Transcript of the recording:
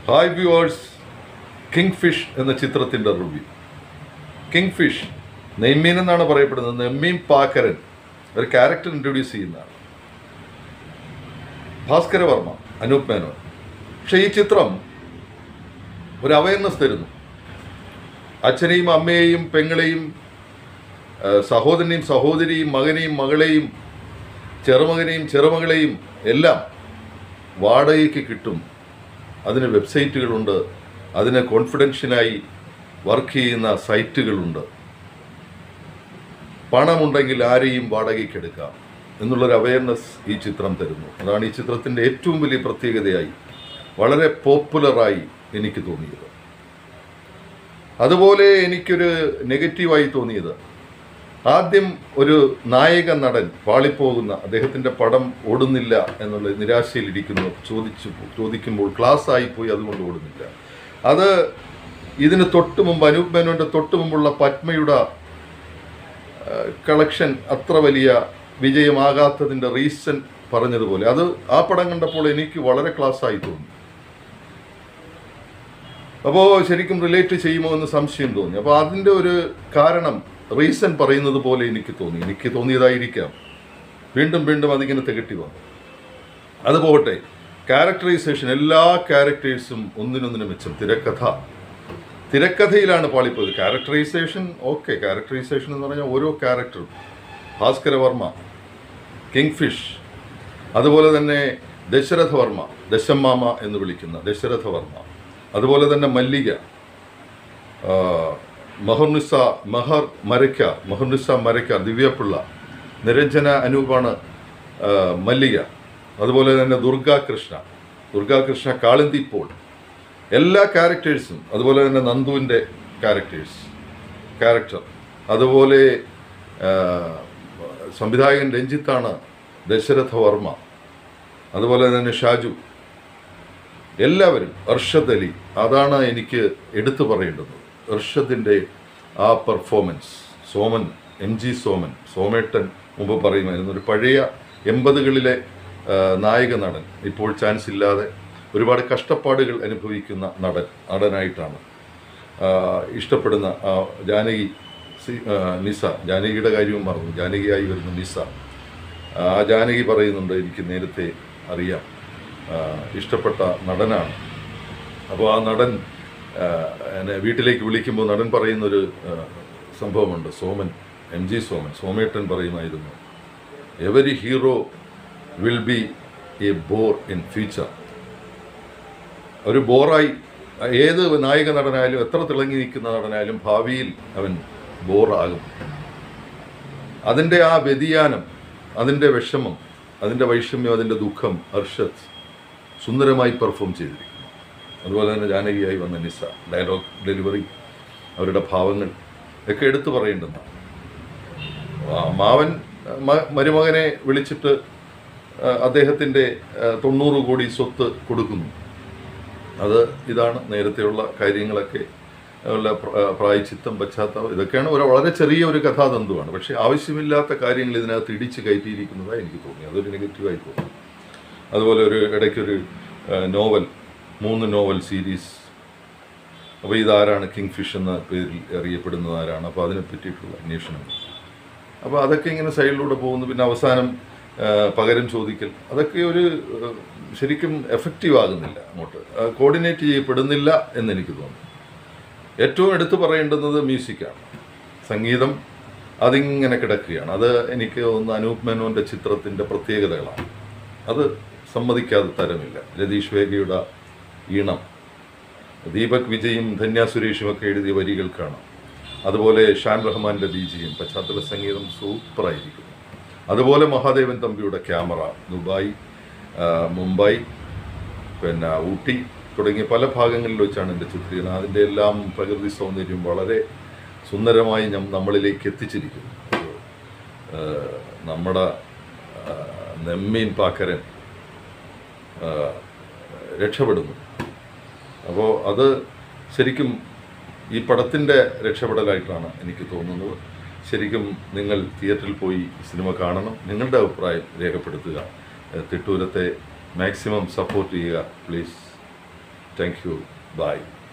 hi viewers king fish എന്ന ചിത്രത്തിൻ്റെ review king fish നെയ്മീൻ എന്നാണ് പറയപ്പെടുന്നത് നെമ്മീൻ പാക്കരൻ ഒരു ക്യാരക്ടർ ഇൻട്രൊഡ്യൂസ് ചെയ്യുന്നതാണ് ഭാസ്കര വർമ്മ അനൂപ് മേനോൻ പക്ഷേ ഈ ചിത്രം ഒരു അവയർനെസ് തരുന്നു അച്ഛനെയും അമ്മയെയും പെങ്ങളെയും ആ, സഹോദരനെയും സഹോദരിയും മകനെയും മകളെയും ചെറുമകനെയും ചെറുമകളെയും എല്ലാം വാടകയ്ക്ക് കിട്ടും അതിന് വെബ്സൈറ്റുകളുണ്ട് അതിന് കോൺഫിഡൻഷ്യനായി വർക്ക് ചെയ്യുന്ന സൈറ്റുകളുണ്ട് പണമുണ്ടെങ്കിൽ ആരെയും വാടകയ്ക്ക് എടുക്കാം എന്നുള്ളൊരു അവയർനെസ് ഈ ചിത്രം തരുന്നു അതാണ് ഈ ചിത്രത്തിൻ്റെ ഏറ്റവും വലിയ പ്രത്യേകതയായി വളരെ പോപ്പുലറായി എനിക്ക് തോന്നിയത് അതുപോലെ എനിക്കൊരു നെഗറ്റീവായി തോന്നിയത് ആദ്യം ഒരു നായക നടൻ പാളിപ്പോകുന്ന അദ്ദേഹത്തിൻ്റെ പടം ഓടുന്നില്ല എന്നുള്ള നിരാശയിലിരിക്കുന്നു ചോദിച്ചു ചോദിക്കുമ്പോൾ ക്ലാസ് ആയിപ്പോയി അതുകൊണ്ട് ഓടുന്നില്ല അത് ഇതിന് തൊട്ട് മുമ്പ് അനൂപ് മേനോൻ്റെ തൊട്ട് മുമ്പുള്ള പത്മയുടെ കളക്ഷൻ അത്ര വലിയ വിജയമാകാത്തതിൻ്റെ റീസൺ പറഞ്ഞതുപോലെ അത് ആ പടം കണ്ടപ്പോൾ എനിക്ക് വളരെ ക്ലാസ് ആയി തോന്നി അപ്പോൾ ശരിക്കും റിലേറ്റ് ചെയ്യുമോ എന്ന് സംശയം തോന്നി അപ്പോൾ അതിൻ്റെ ഒരു കാരണം റീസൺ പറയുന്നത് പോലെ എനിക്ക് തോന്നി എനിക്ക് തോന്നിയതായിരിക്കാം വീണ്ടും വീണ്ടും അതിങ്ങനെ തികട്ടി വന്നു അത് പോകട്ടെ ക്യാരക്ടറൈസേഷൻ എല്ലാ ക്യാരക്ടേഴ്സും ഒന്നിനൊന്നിനും മെച്ചം തിരക്കഥ തിരക്കഥയിലാണ് പാളിപ്പോയത് ക്യാരക്ടറൈസേഷൻ ഓക്കെ ക്യാരക്ടറൈസേഷൻ എന്ന് പറഞ്ഞാൽ ഓരോ ക്യാരക്ടറും ഭാസ്കര വർമ്മ കിങ് ഫിഷ് അതുപോലെ തന്നെ ദശരഥ വർമ്മ ദശമാമ എന്ന് വിളിക്കുന്ന ദശരഥ വർമ്മ അതുപോലെ തന്നെ മല്ലിക ആ, മഹർനിസ മഹർ മരയ്ക്ക മഹർനിസ മരയ്ക്ക ദിവ്യപിള്ള നിരഞ്ജന അനൂപാണ് ആ, മല്ലിക അതുപോലെ തന്നെ ദുർഗാകൃഷ്ണ ദുർഗാകൃഷ്ണ കാളിന്തി പോൾ എല്ലാ ക്യാരക്ടേഴ്സും അതുപോലെ തന്നെ നന്ദുവിൻ്റെ ക്യാരക്ടേഴ്സ് ക്യാരക്ടർ അതുപോലെ ആ, സംവിധായകൻ രഞ്ജിത്താണ് ദശരഥ വർമ്മ അതുപോലെ തന്നെ ഷാജു എല്ലാവരും അർഷദ് അലി അതാണ് എനിക്ക് എടുത്തു പറയേണ്ടത് അർഷദിൻ്റെ ആ performance Soman M G Soman സോമേട്ടൻ മുമ്പ് പറയുമായിരുന്നു ഒരു പഴയ എൺപതുകളിലെ ആ, നായക നടൻ ഇപ്പോൾ ചാൻസ് ഇല്ലാതെ ഒരുപാട് കഷ്ടപ്പാടുകൾ അനുഭവിക്കുന്ന നടൻ നടനായിട്ടാണ് ആ, ഇഷ്ടപ്പെടുന്ന ആ, ജാനകി സി- ആ, നിസ ജാനകിയുടെ കാര്യവും മറന്നു ജാനകിയായി വരുന്ന നിസ ആ ജാനകി പറയുന്നുണ്ട് എനിക്ക് നേരത്തെ അറിയാം ആ, ഇഷ്ടപ്പെട്ട നടനാണ് അപ്പോൾ ആ നടൻ ആ, എന്നെ വീട്ടിലേക്ക് വിളിക്കുമ്പോൾ നടൻ പറയുന്നൊരു ആ, സംഭവമുണ്ട് സോമൻ എം ജി സോമൻ സോമേട്ടൻ പറയുമായിരുന്നു every hero will be a bore in future ഒരു ബോറായി ഏത് നായിക നടനായാലും എത്ര തിളങ്ങി നിൽക്കുന്ന നടനായാലും ഭാവിയിൽ അവൻ ബോറാകും അതിൻ്റെ ആ വ്യതിയാനം അതിൻ്റെ വിഷമം അതിൻ്റെ വൈഷമ്യം അതിൻ്റെ ദുഃഖം അർഷദ് സുന്ദരമായി പെർഫോം ചെയ്തിരിക്കുന്നു അതുപോലെ തന്നെ ജാനകിയായി വന്ന നിസ ഡയലോഗ് ഡെലിവറി അവരുടെ ഭാവങ്ങൾ ഒക്കെ എടുത്തു പറയേണ്ടുന്നതാണ് ആ, മാവൻ മ- മരുമകനെ വിളിച്ചിട്ട് ആ, അദ്ദേഹത്തിൻ്റെ ആ, തൊണ്ണൂറ് കോടി സ്വത്ത് കൊടുക്കുന്നു അത് ഇതാണ് നേരത്തെയുള്ള കാര്യങ്ങളൊക്കെ ഉള്ള പ്ര- പ്രായച്ചിത്തം പശ്ചാത്തലം ഇതൊക്കെയാണ് ഒരു വളരെ ചെറിയ ഒരു കഥാതന്തുവാണ് പക്ഷേ ആവശ്യമില്ലാത്ത കാര്യങ്ങൾ ഇതിനകത്ത് ഇടിച്ച് കയറ്റിയിരിക്കുന്നതായി എനിക്ക് തോന്നി അതൊരു നെഗറ്റീവായി തോന്നി അതുപോലെ ഒരു ഇടയ്ക്കൊരു ആ, നോവൽ മൂന്ന് നോവൽ സീരീസ് അപ്പോൾ ഇതാരാണ് കിങ് ഫിഷ് എന്ന പേരിൽ അറിയപ്പെടുന്നത് ആരാണ് അപ്പോൾ അതിനെ പറ്റിയിട്ടുള്ള അന്വേഷണം അപ്പോൾ അതൊക്കെ ഇങ്ങനെ സൈഡിലൂടെ പോകുന്നു പിന്നെ അവസാനം ആ, പകരം ചോദിക്കൽ അതൊക്കെ ഒരു ആ, ശരിക്കും എഫക്റ്റീവ് ആകുന്നില്ല അങ്ങോട്ട് കോർഡിനേറ്റ് ചെയ്യപ്പെടുന്നില്ല എന്ന് എനിക്ക് തോന്നുന്നു ഏറ്റവും എടുത്തു പറയേണ്ടുന്നത് മ്യൂസിക്കാണ് സംഗീതം അതിങ്ങനെ കിടക്കുകയാണ് അത് എനിക്ക് തോന്നുന്നു അനൂപ് മേനോൻ്റെ ചിത്രത്തിൻ്റെ പ്രത്യേകതകളാണ് അത് സമ്മതിക്കാതെ തരമില്ല രതീഷ് വേഗയുടെ ഈണം ദീപക് വിജയും ധന്യ സുരേഷും ഒക്കെ എഴുതിയ വരികൾക്കാണ് അതുപോലെ ഷാൻ റഹ്മാൻ്റെ ബീജിയും പശ്ചാത്തല സംഗീതം സൂപ്പറായിരിക്കുന്നു അതുപോലെ മഹാദേവൻ തമ്പിയുടെ ക്യാമറ ദുബായ് ആ, മുംബൈ പിന്നെ ഊട്ടി തുടങ്ങിയ പല ഭാഗങ്ങളിൽ വെച്ചാണ് എൻ്റെ ചിത്രീകരണം അതിൻ്റെ എല്ലാം പ്രകൃതി സൗന്ദര്യം വളരെ സുന്ദരമായി ഞം നമ്മളിലേക്ക് എത്തിച്ചിരിക്കുന്നു ആ, നമ്മുടെ ആ, നെമ്മീൻ പാക്കരൻ ആ, രക്ഷപ്പെടുന്നു അപ്പോൾ അത് ശരിക്കും ഈ പടത്തിൻ്റെ രക്ഷപ്പെടലായിട്ടാണ് എനിക്ക് തോന്നുന്നത് ശരിക്കും നിങ്ങൾ തിയേറ്ററിൽ പോയി സിനിമ കാണണം നിങ്ങളുടെ അഭിപ്രായം രേഖപ്പെടുത്തുക ഏഹ് തിട്ടൂരത്തെ മാക്സിമം സപ്പോർട്ട് ചെയ്യുക പ്ലീസ് താങ്ക് യു ബൈ